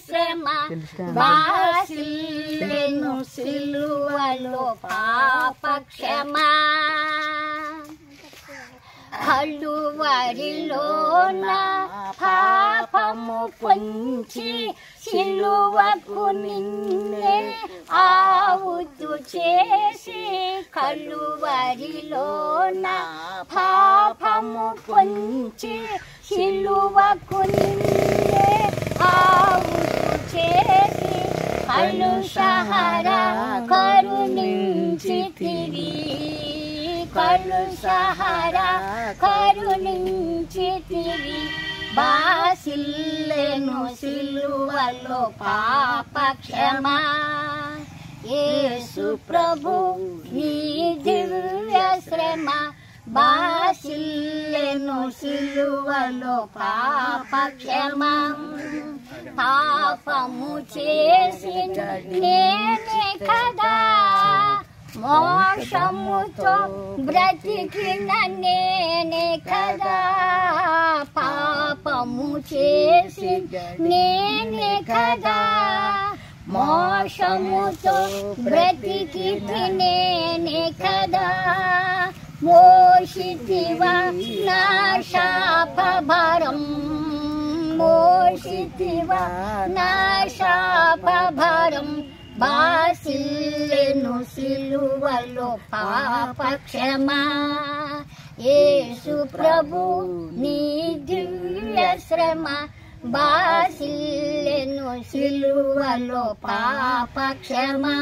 శ్రమ బాసిల్లెను సిలువలో పాప క్షమ కలువరిలోన పాపము పొంచి సిలువకు నిన్నే ఆవుతు చేసి కలువరిలోన పాపము పొంచి సిలువకు నిన్నే ఆవుతు చేసి కలుషహర కరుణించితివి కలుషహర కరుణించితివి బాసిల్లెను సిలువలో పాప క్షమా యేసు ప్రభు నీ దివ్య శ్రమ బాసిల్లెను సిలువలో పాప క్షమ పాపము చేసి నేనే కదా మోక్షముతో బ్రతికిన నేనే కదా పాపము చేసి నేనే కదా మోక్షముతో బ్రతికి నేనే కదా మోషితివా నా శాపభరం మోషితివా నా శాపభరం బాసిల్లెను సిలువలో పాప క్షమా యేసు ప్రభు నీ దివ్య శ్రమ బాసిల్లెను సిలువలో పాప క్షమా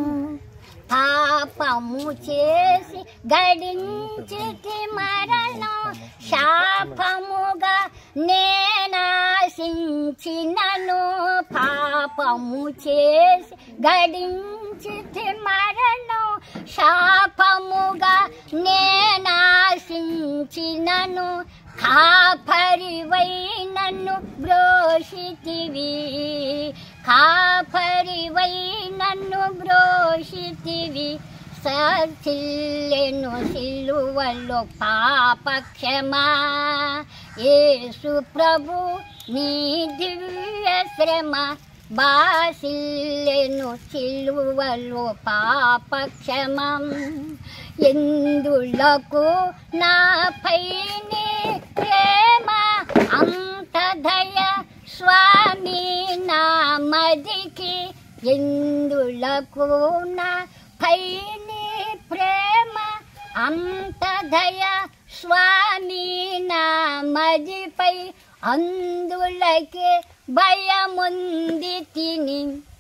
పాపము చేసి గడించితి మరణం శాపముగా నేనాశించినను పాపము చేసి గడించితి మరణం శాపముగా నేనాశించినను కాపరివై నన్ను బ్రోషితివి కాపరివై నన్ను బ్రోషితివి సచిల్లెను సిలువలో పాప క్షమా యేసు ప్రభు నీ దివ్య శ్రమ బాసిల్లెను సిలువలో పాప క్షమం ఎందులకు నాపై నీ ప్రేమ అంత దయ స్వామి నా మదికి ఎందులకు నా పైని ప్రేమ అంత దయ స్వామి నా మదిపై అందులకే భయముంది తిని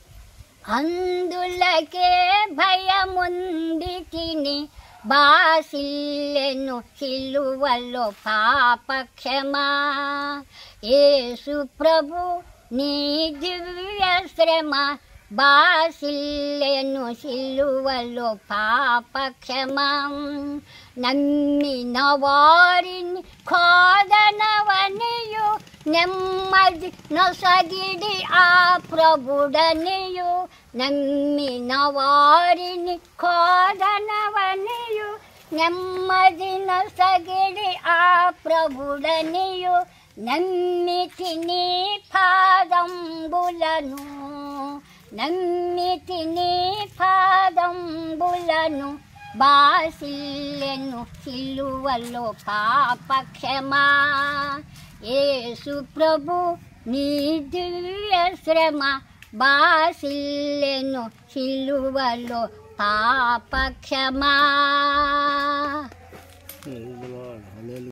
అందులకే భయముంది తిని బాసిల్లెను సిలువలో పాప క్షమా యేసు ప్రభు నీ దివ్య శ్రమ బాసిల్లెను సిలువలో పాప క్షమం నమ్మిన వారిని కోదనవనియు నెమ్మది నొసగిడి ఆ ప్రభుడనియు నమ్మిన వారిని కోదనవనియు నెమ్మది నొసగిడి ఆ ప్రభుడనియు నమ్మితి నీ పాదంబులను నమ్మితి నీ పాదంబులను బాసిల్లెను సిలువలో పాప క్షమా యేసు ప్రభు నీ దివ్య శ్రమ బాసిల్లెను సిలువలో పాప క్షమా